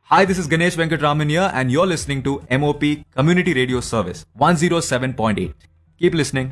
Hi, this is Ganesh Venkatraman here, and you're listening to MOP Community Radio Service 107.8. Keep listening.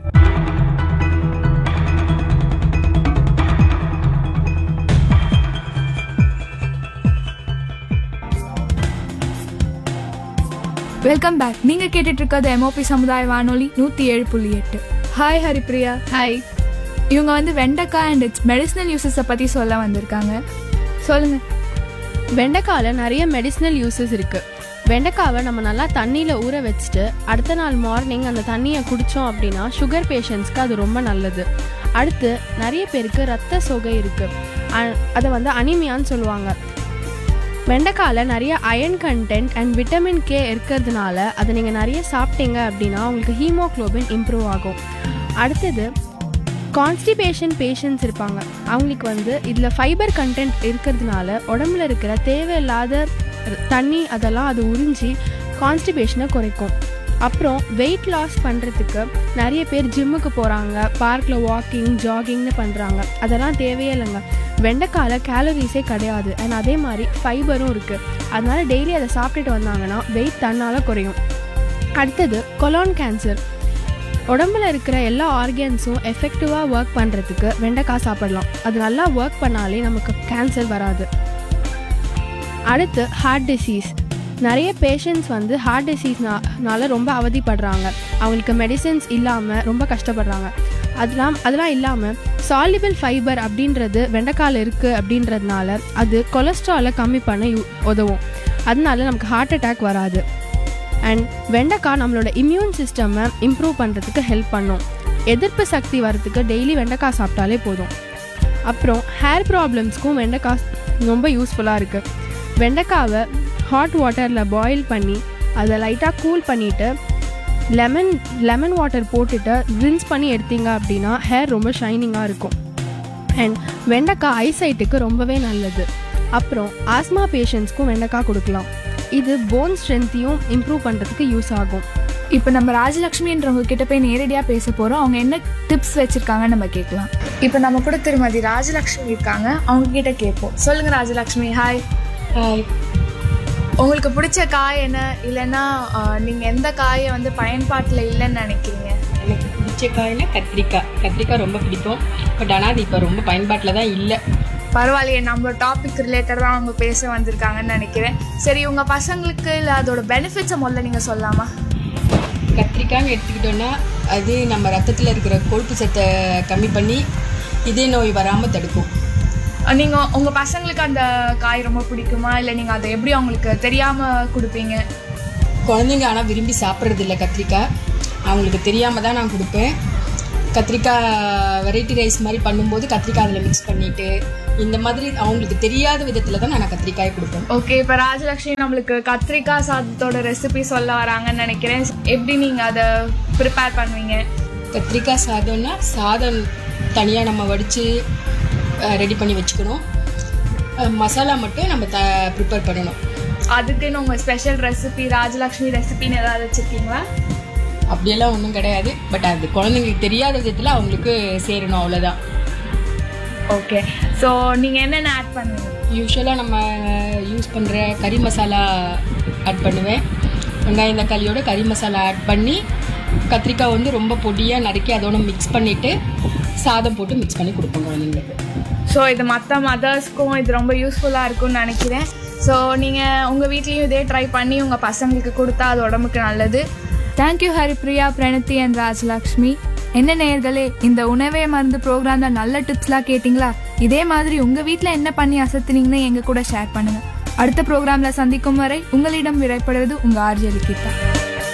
Welcome back நீங்க கேட்டுட்டு இருக்கிறது MOP சமுதாய வானொலி நூத்தி ஏழு புள்ளி எட்டு ஹாய் ஹரிப்ரியா ஹாய் இவங்க வந்து வெண்டைக்காய் அண்ட் இட்ஸ் மெடிசனல் யூசஸை பத்தி சொல்ல வந்திருக்காங்க சொல்லுங்க வெண்டைக்காயில் நிறைய மெடிசினல் யூசஸ் இருக்கு வெண்டைக்காவை நம்ம நல்லா தண்ணியில் ஊற வச்சுட்டு அடுத்த நாள் மார்னிங் அந்த தண்ணியை குடித்தோம் அப்படின்னா சுகர் பேஷண்ட்ஸ்க்கு அது ரொம்ப நல்லது அடுத்து நிறைய பேருக்கு ரத்த சோகை இருக்கு அ- அதை வந்து அனிமியான்னு சொல்லுவாங்க வெண்டைக்காயில் நிறைய iron content and vitamin K இருக்கிறதுனால அதை நீங்கள் நிறைய சாப்பிட்டீங்க அப்படின்னா உங்களுக்கு ஹீமோக்ளோபின் இம்ப்ரூவ் ஆகும் அடுத்தது கான்ஸ்டிபேஷன் பேஷண்ட்ஸ் இருப்பாங்க அவங்களுக்கு வந்து இதில் ஃபைபர் கண்டென்ட் இருக்கிறதுனால உடம்புல இருக்கிற தேவையில்லாத ர- தண்ணி அதெல்லாம் அது உறிஞ்சி கான்ஸ்டிபேஷனை குறைக்கும் அப்புறம் வெயிட் லாஸ் பண்ணுறதுக்கு நிறைய பேர் ஜிம்முக்கு போகிறாங்க பார்க்கில் வாக்கிங் ஜாகிங்னு பண்ணுறாங்க அதெல்லாம் தேவையே இல்லைங்க வெண்டைக்காயில் கேலரிஸே கிடையாது அண்ட் அதே மாதிரி ஃபைபரும் இருக்குது அதனால டெய்லி அதை சாப்பிட்டுட்டு வந்தாங்கன்னா வெயிட் தன்னால் குறையும் அடுத்தது கொலான் கேன்சர் உடம்புல இருக்கிற எல்லா ஆர்கன்ஸும் எஃபெக்டிவாக ஒர்க் பண்ணுறதுக்கு வெண்டைக்காய் சாப்பிடலாம் அது நல்லா ஒர்க் பண்ணாலே நமக்கு கேன்சர் வராது அடுத்து ஹார்ட் டிசீஸ் நிறைய பேஷண்ட்ஸ் வந்து ஹார்ட் டிசீஸ்னால ரொம்ப அவதிப்படுறாங்க அவங்களுக்கு மெடிசின்ஸ் இல்லாமல் ரொம்ப கஷ்டப்படுறாங்க அதெல்லாம் அதெல்லாம் இல்லாமல் சாலிபிள் ஃபைபர் அப்படின்றது வெண்டைக்காயில் இருக்குது அப்படின்றதுனால அது கொலஸ்ட்ராலை கம்மி பண்ண யூ- உதவும் அதனால நமக்கு ஹார்ட் அட்டாக் வராது அண்ட் வெண்டைக்காய் நம்மளோட இம்யூன் சிஸ்டமை இம்ப்ரூவ் பண்ணுறதுக்கு ஹெல்ப் பண்ணும் எதிர்ப்பு சக்தி வரதுக்கு டெய்லி வெண்டைக்காய் சாப்பிட்டாலே போதும் அப்புறம் ஹேர் ப்ராப்ளம்ஸ்க்கும் வெண்டைக்காய் ரொம்ப யூஸ்ஃபுல்லாக இருக்குது வெண்டைக்காவை ஹாட் வாட்டரில் பாயில் பண்ணி அதை லைட்டாக கூல் பண்ணிவிட்டு லெமன் லெமன் வாட்டர் போட்டுட்டு ரின்ஸ் பண்ணி எடுத்தீங்க அப்படின்னா ஹேர் ரொம்ப ஷைனிங்காக இருக்கும் அண்ட் வெண்டைக்காய் ஐசைட்டுக்கு ரொம்பவே நல்லது அப்புறம் ஆஸ்மா பேஷண்ட்ஸ்க்கும் வெண்டைக்காய் கொடுக்கலாம் இது போன் ஸ்ட்ரென்த்தையும் இம்ப்ரூவ் பண்ணுறதுக்கு யூஸ் ஆகும் இப்போ நம்ம ராஜலக்ஷ்மின்றவங்க கிட்ட போய் நேரடியா பேச போறோம் அவங்க என்ன டிப்ஸ் வச்சிருக்காங்கன்னு நம்ம கேட்கலாம் இப்போ நம்ம கூட திருமதி ராஜலக்ஷ்மி இருக்காங்க அவங்க கிட்ட கேட்போம் சொல்லுங்க ராஜலக்ஷ்மி ஹாய் உங்களுக்கு பிடிச்ச காய் என்ன இல்லைன்னா ஆஹ், நீங்க எந்த காயை வந்து பயன்பாட்டுல இல்லைன்னு நினைக்கிறீங்க எனக்கு பிடிச்ச காய்னா கத்திரிக்காய் கத்திரிக்காய் ரொம்ப பிடிக்கும் பட் ஆனால் அது இப்போ ரொம்ப பயன்பாட்டில் தான் இல்லை பரவாயில்லையே நம்ம டாபிக் ரிலேட்டடாக அவங்க பேச வந்திருக்காங்கன்னு நினைக்கிறேன் சரி உங்க பசங்களுக்கு இல்லை அதோட பெனிஃபிட்ஸை முதல்ல நீங்க சொல்லாமா கத்திரிக்காய்னு எடுத்துக்கிட்டோன்னா அது நம்ம ரத்தத்தில் இருக்கிற கொழுப்பு சத்தை கம்மி பண்ணி இதய நோய் வராமல் தடுக்கும் அஹ் நீங்க உங்க பசங்களுக்கு அந்த காய் ரொம்ப பிடிக்குமா இல்லை நீங்க அதை எப்படி அவங்களுக்கு தெரியாம கொடுப்பீங்க குழந்தைங்க ஆனால் விரும்பி சாப்பிட்றது இல்லை கத்திரிக்காய் அவங்களுக்கு தெரியாமல் தான் நான் கொடுப்பேன் கத்திரிக்காய் வெரைட்டி ரைஸ் மாதிரி பண்ணும்போது கத்திரிக்காய் அதில் மிக்ஸ் பண்ணிட்டு இந்த மாதிரி அவங்களுக்கு தெரியாத விதத்தில் தான் நான் கத்திரிக்காய் கொடுப்பேன் ஓகே இப்போ ராஜலக்ஷ்மி நம்மளுக்கு கத்திரிக்காய் சாதத்தோட ரெசிபி சொல்ல வராங்கன்னு நினைக்கிறேன் எப்படி நீங்க அதை ப்ரிப்பேர் பண்ணுவீங்க கத்திரிக்காய் சாதம்னா சாதம் தனியாக நம்ம வடித்து ரெடி பண்ணி வச்சுக்கணும் அஹ், மசாலா மட்டும் நம்ம த ப்ரிப்பேர் பண்ணணும் அதுக்குன்னு உங்க ஸ்பெஷல் ரெசிபி ராஜலக்ஷ்மி ரெசிபின்னு ஏதாவது வச்சிருக்கீங்களா அப்படியெல்லாம் ஒன்றும் கிடையாது பட் அது குழந்தைங்களுக்கு தெரியாத விதத்தில் அவங்களுக்கு சேரணும் அவ்வளோதான் ஓகே ஸோ நீங்க என்னென்ன ஆட் பண்ணுவீங்க யூஸ்வலாக நம்ம யூஸ் பண்ணுற கறி மசாலா ஆட் பண்ணுவேன் வெங்காயம் தக்காளியோட கறி மசாலா ஆட் பண்ணி கத்திரிக்காய் வந்து ரொம்ப பொடியாக நறுக்கி அதோட மிக்ஸ் பண்ணிவிட்டு சாதம் போட்டு மிக்ஸ் பண்ணி கொடுப்போம் குழந்தைங்களுக்கு ஸோ இது மற்ற மதர்ஸ்க்கும் இது ரொம்ப யூஸ்ஃபுல்லாக இருக்கும்னு நினைக்கிறேன் ஸோ நீங்கள் உங்கள் வீட்லேயும் இதே ட்ரை பண்ணி உங்கள் பசங்களுக்கு கொடுத்தா அது உடம்புக்கு நல்லது தேங்க்யூ ஹரிப்ரியா பிரணதி அண்ட் ராஜலக்ஷ்மி என்ன நேயர்களே இந்த உணவே மருந்து ப்ரோக்ராம்ல நல்ல டிப்ஸ்லாம் கேட்டிங்களா இதே மாதிரி உங்கள் வீட்டில் என்ன பண்ணி அசத்துனீங்கன்னு எங்கள் கூட ஷேர் பண்ணுங்க அடுத்த ப்ரோக்ராம்ல சந்திக்கும் வரை உங்களிடம் விடைபடுவது உங்கள் ஆர்ஜி லிகிதா